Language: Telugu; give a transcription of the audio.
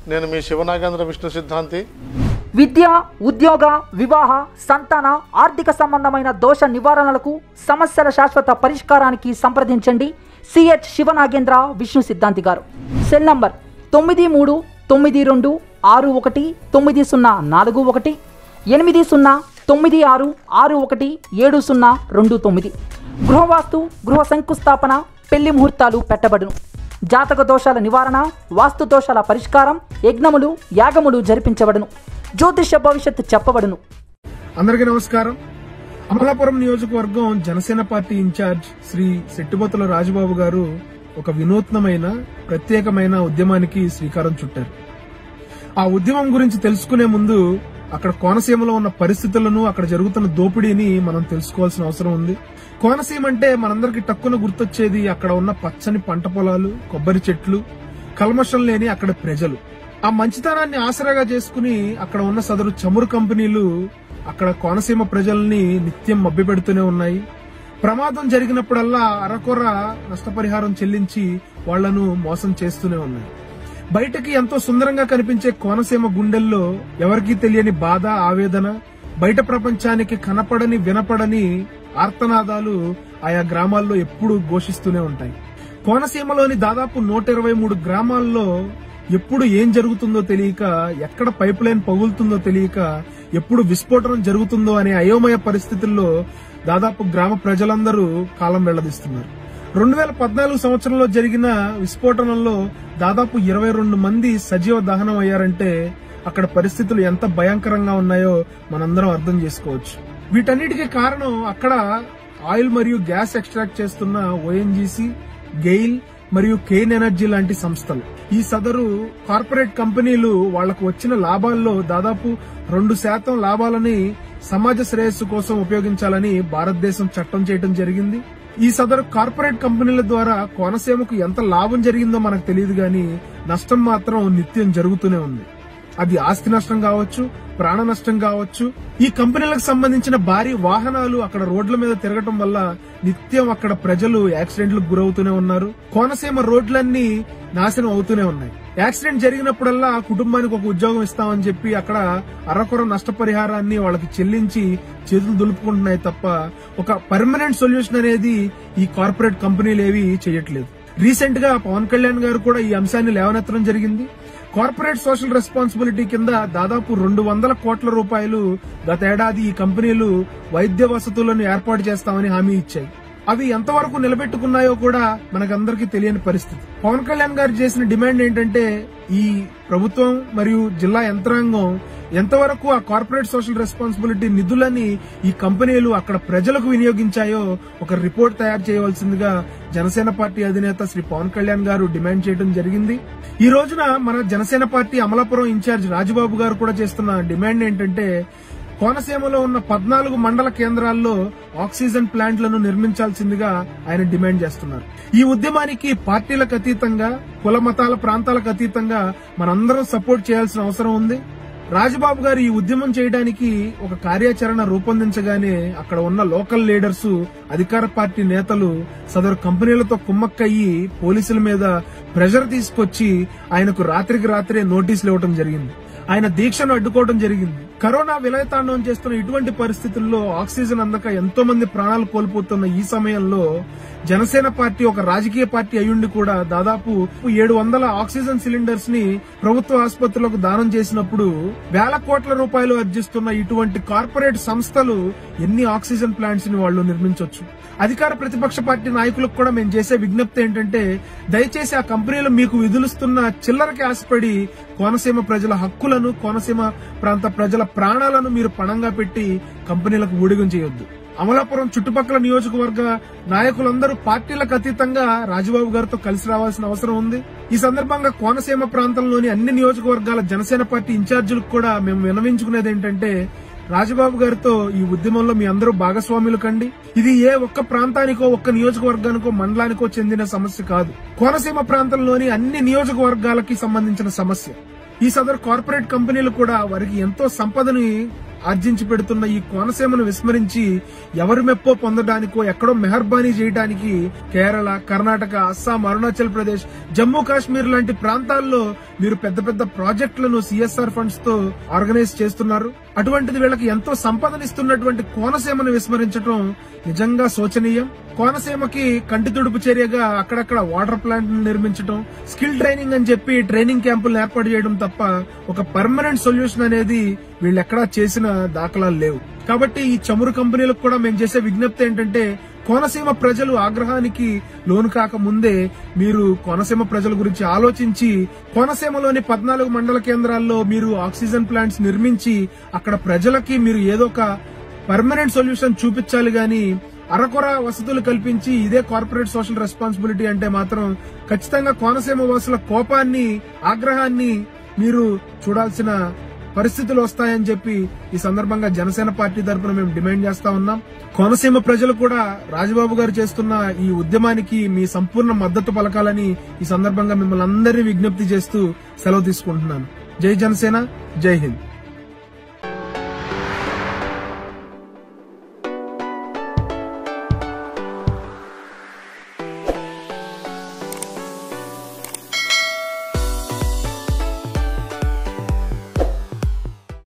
నేను మీ శివనాగేంద్ర విష్ణు సిద్ధాంతి విద్య ఉద్యోగ వివాహ సంతాన ఆర్థిక సంబంధమైన దోష నివారణలకు సమస్యల శాశ్వత పరిష్కారానికి సంప్రదించండి సిహెచ్ శివనాగేంద్ర విష్ణు సిద్ధాంతి గారు సెల్ నంబర్ తొమ్మిది మూడు తొమ్మిది రెండు ఆరు ఒకటి తొమ్మిది సున్నా నాలుగు ఒకటి ఎనిమిది సున్నా తొమ్మిది ఆరు ఆరు ఒకటి ఏడు సున్నా రెండు తొమ్మిది గృహవాస్తు గృహ శంకుస్థాపన పెళ్లి ముహూర్తాలు పెట్టబడును జాతక దోషాల నివారణ వాస్తు దోషాల పరిష్కారం యజ్ఞములు యాగములు జరిపించబడును జ్యోతిష భవిష్యత్తు చెప్పబడును అందరికీ నమస్కారం అమలాపురం నియోజకవర్గం జనసేన పార్టీ ఇన్ఛార్జ్ శ్రీ సెట్టిబోతుల రాజబాబు గారు ఒక వినూత్నమైన ప్రత్యేకమైన ఉద్యమానికి శ్రీకారం చుట్టారు ఆ ఉద్యమం గురించి తెలుసుకునే ముందు అక్కడ కోనసీమలో ఉన్న పరిస్థితులను అక్కడ జరుగుతున్న దోపిడీని మనం తెలుసుకోవాల్సిన అవసరం ఉంది కోనసీమ అంటే మనందరికి టక్కున గుర్తొచ్చేది అక్కడ ఉన్న పచ్చని పంట పొలాలు కొబ్బరి చెట్లు కల్మషం లేని అక్కడ ప్రజలు ఆ మంచితనాన్ని ఆసరాగా చేసుకుని అక్కడ ఉన్న సదరు చమురు కంపెనీలు అక్కడ కోనసీమ ప్రజల్ని నిత్యం మభ్యపెడుతూనే ఉన్నాయి ప్రమాదం జరిగినప్పుడల్లా అరకొర నష్టపరిహారం చెల్లించి వాళ్లను మోసం చేస్తూనే ఉన్నాయి బయటకి ఎంతో సుందరంగా కనిపించే కోనసీమ గుండెల్లో ఎవరికీ తెలియని బాధ ఆవేదన బయట ప్రపంచానికి కనపడని వినపడని ఆర్తనాదాలు ఆయా గ్రామాల్లో ఎప్పుడూ ఘోషిస్తూనే ఉంటాయి కోనసీమలోని దాదాపు నూట ఇరవై మూడు గ్రామాల్లో ఎప్పుడు ఏం జరుగుతుందో తెలియక ఎక్కడ పైప్ లైన్ పగులుతుందో తెలియక ఎప్పుడు విస్ఫోటనం జరుగుతుందో అనే అయోమయ పరిస్థితుల్లో దాదాపు గ్రామ ప్రజలందరూ కాలం వెళ్లదీస్తున్నారు రెండు వేల పద్నాలుగు సంవత్సరంలో జరిగిన విస్ఫోటనంలో దాదాపు ఇరవై రెండు మంది సజీవ దహనం అయ్యారంటే అక్కడ పరిస్థితులు ఎంత భయంకరంగా ఉన్నాయో మనందరం అర్థం చేసుకోవచ్చు వీటన్నిటికీ కారణం అక్కడ ఆయిల్ మరియు గ్యాస్ ఎక్స్ట్రాక్ట్ చేస్తున్న ఓఎన్జీసీ గెయిల్ మరియు కేన్ ఎనర్జీ లాంటి సంస్థలు ఈ సదరు కార్పొరేట్ కంపెనీలు వాళ్లకు వచ్చిన లాభాల్లో దాదాపు రెండు శాతం లాభాలని సమాజ శ్రేయస్సు కోసం ఉపయోగించాలని భారతదేశం చట్టం చేయడం జరిగింది ఈ సదరు కార్పొరేట్ కంపెనీల ద్వారా కోనసీమకు ఎంత లాభం జరిగిందో మనకు తెలియదు గాని నష్టం మాత్రం నిత్యం జరుగుతూనే ఉంది అది ఆస్తి నష్టం కావచ్చు ప్రాణ నష్టం కావచ్చు ఈ కంపెనీలకు సంబంధించిన భారీ వాహనాలు అక్కడ రోడ్ల మీద తిరగటం వల్ల నిత్యం అక్కడ ప్రజలు యాక్సిడెంట్లకు గురవుతూనే ఉన్నారు కోనసీమ రోడ్లన్నీ నాశనం అవుతూనే ఉన్నాయి యాక్సిడెంట్ జరిగినప్పుడల్లా ఆ కుటుంబానికి ఒక ఉద్యోగం ఇస్తామని చెప్పి అక్కడ అరకొర నష్టపరిహారాన్ని వాళ్ళకి చెల్లించి చేతులు దులుపుకుంటున్నాయి తప్ప ఒక పర్మనెంట్ సొల్యూషన్ అనేది ఈ కార్పొరేట్ కంపెనీలు ఏవి చేయట్లేదు రీసెంట్ గా పవన్ కళ్యాణ్ గారు కూడా ఈ అంశాన్ని లేవనెత్తడం జరిగింది కార్పొరేట్ సోషల్ రెస్పాన్సిబిలిటీ కింద దాదాపు రెండు వందల కోట్ల రూపాయలు గత ఏడాది ఈ కంపెనీలు వైద్య వసతులను ఏర్పాటు చేస్తామని హామీ ఇచ్చాయి అవి ఎంతవరకు నిలబెట్టుకున్నాయో కూడా మనకందరికీ తెలియని పరిస్థితి పవన్ కళ్యాణ్ గారు చేసిన డిమాండ్ ఏంటంటే ఈ ప్రభుత్వం మరియు జిల్లా యంత్రాంగం ఎంతవరకు ఆ కార్పొరేట్ సోషల్ రెస్పాన్సిబిలిటీ నిధులని ఈ కంపెనీలు అక్కడ ప్రజలకు వినియోగించాయో ఒక రిపోర్ట్ తయారు చేయవలసిందిగా జనసేన పార్టీ అధినేత శ్రీ పవన్ కళ్యాణ్ గారు డిమాండ్ చేయడం జరిగింది ఈ రోజున మన జనసేన పార్టీ అమలాపురం ఇన్ఛార్జ్ రాజబాబు గారు కూడా చేస్తున్న డిమాండ్ ఏంటంటే కోనసీమలో ఉన్న పద్నాలుగు మండల కేంద్రాల్లో ఆక్సిజన్ ప్లాంట్లను నిర్మించాల్సిందిగా ఆయన డిమాండ్ చేస్తున్నారు ఈ ఉద్యమానికి పార్టీలకు అతీతంగా కుల మతాల ప్రాంతాలకు అతీతంగా మనందరం సపోర్ట్ చేయాల్సిన అవసరం ఉంది రాజబాబు గారు ఈ ఉద్యమం చేయడానికి ఒక కార్యాచరణ రూపొందించగానే అక్కడ ఉన్న లోకల్ లీడర్స్ అధికార పార్టీ నేతలు సదరు కంపెనీలతో కుమ్మక్కయ్యి పోలీసుల మీద ప్రెషర్ తీసుకొచ్చి ఆయనకు రాత్రికి రాత్రే నోటీసులు ఇవ్వడం జరిగింది ఆయన దీక్షను అడ్డుకోవడం జరిగింది కరోనా విలయతాండవం చేస్తున్న ఇటువంటి పరిస్థితుల్లో ఆక్సిజన్ అందక ఎంతో మంది ప్రాణాలు కోల్పోతున్న ఈ సమయంలో జనసేన పార్టీ ఒక రాజకీయ పార్టీ అయ్యుండి కూడా దాదాపు ఏడు వందల ఆక్సిజన్ సిలిండర్స్ ని ప్రభుత్వ ఆసుపత్రులకు దానం చేసినప్పుడు వేల కోట్ల రూపాయలు అర్జిస్తున్న ఇటువంటి కార్పొరేట్ సంస్థలు ఎన్ని ఆక్సిజన్ ప్లాంట్స్ ని వాళ్ళు నిర్మించవచ్చు అధికార ప్రతిపక్ష పార్టీ నాయకులకు కూడా మేము చేసే విజ్ఞప్తి ఏంటంటే దయచేసి ఆ కంపెనీలు మీకు విధులుస్తున్న చిల్లరకి ఆశపడి కోనసీమ ప్రజల హక్కులను కోనసీమ ప్రాంత ప్రజల ప్రాణాలను మీరు పణంగా పెట్టి కంపెనీలకు ఊడిగం చేయొద్దు అమలాపురం చుట్టుపక్కల నియోజకవర్గ నాయకులందరూ పార్టీలకు అతీతంగా రాజబాబు గారితో కలిసి రావాల్సిన అవసరం ఉంది ఈ సందర్భంగా కోనసీమ ప్రాంతంలోని అన్ని నియోజకవర్గాల జనసేన పార్టీ ఇన్ఛార్జీలకు కూడా మేము వినవించుకునేది ఏంటంటే రాజబాబు గారితో ఈ ఉద్యమంలో మీ అందరూ భాగస్వాములు కండి ఇది ఏ ఒక్క ప్రాంతానికో ఒక్క నియోజకవర్గానికో మండలానికో చెందిన సమస్య కాదు కోనసీమ ప్రాంతంలోని అన్ని నియోజకవర్గాలకి సంబంధించిన సమస్య ఈ సదరు కార్పొరేట్ కంపెనీలు కూడా వారికి ఎంతో సంపదని ఆర్జించి పెడుతున్న ఈ కోనసీమను విస్మరించి ఎవరి మెప్పో పొందడానికో ఎక్కడో మెహర్బానీ చేయడానికి కేరళ కర్ణాటక అస్సాం అరుణాచల్ ప్రదేశ్ జమ్మూ కాశ్మీర్ లాంటి ప్రాంతాల్లో మీరు పెద్ద పెద్ద ప్రాజెక్టులను సిఎస్ఆర్ ఫండ్స్ తో ఆర్గనైజ్ చేస్తున్నారు అటువంటిది వీళ్ళకి ఎంతో సంపదనిస్తున్నటువంటి కోనసీమను విస్మరించడం నిజంగా శోచనీయం కోనసీమకి కంటి తుడుపు చర్యగా అక్కడక్కడ వాటర్ ప్లాంట్ నిర్మించడం స్కిల్ ట్రైనింగ్ అని చెప్పి ట్రైనింగ్ క్యాంపులను ఏర్పాటు చేయడం తప్ప ఒక పర్మనెంట్ సొల్యూషన్ అనేది వీళ్ళు ఎక్కడా చేసిన దాఖలాలు లేవు కాబట్టి ఈ చమురు కంపెనీలకు కూడా మేము చేసే విజ్ఞప్తి ఏంటంటే కోనసీమ ప్రజలు ఆగ్రహానికి లోను కాక ముందే మీరు కోనసీమ ప్రజల గురించి ఆలోచించి కోనసీమలోని పద్నాలుగు మండల కేంద్రాల్లో మీరు ఆక్సిజన్ ప్లాంట్స్ నిర్మించి అక్కడ ప్రజలకి మీరు ఏదో ఒక పర్మనెంట్ సొల్యూషన్ చూపించాలి గాని అరకొర వసతులు కల్పించి ఇదే కార్పొరేట్ సోషల్ రెస్పాన్సిబిలిటీ అంటే మాత్రం ఖచ్చితంగా కోనసీమ వాసుల కోపాన్ని ఆగ్రహాన్ని మీరు చూడాల్సిన పరిస్థితులు వస్తాయని చెప్పి ఈ సందర్భంగా జనసేన పార్టీ తరఫున మేము డిమాండ్ చేస్తా ఉన్నాం కోనసీమ ప్రజలు కూడా రాజబాబు గారు చేస్తున్న ఈ ఉద్యమానికి మీ సంపూర్ణ మద్దతు పలకాలని ఈ సందర్భంగా మిమ్మల్ని అందరినీ విజ్ఞప్తి చేస్తూ సెలవు తీసుకుంటున్నాను జై జనసేన జై హింద్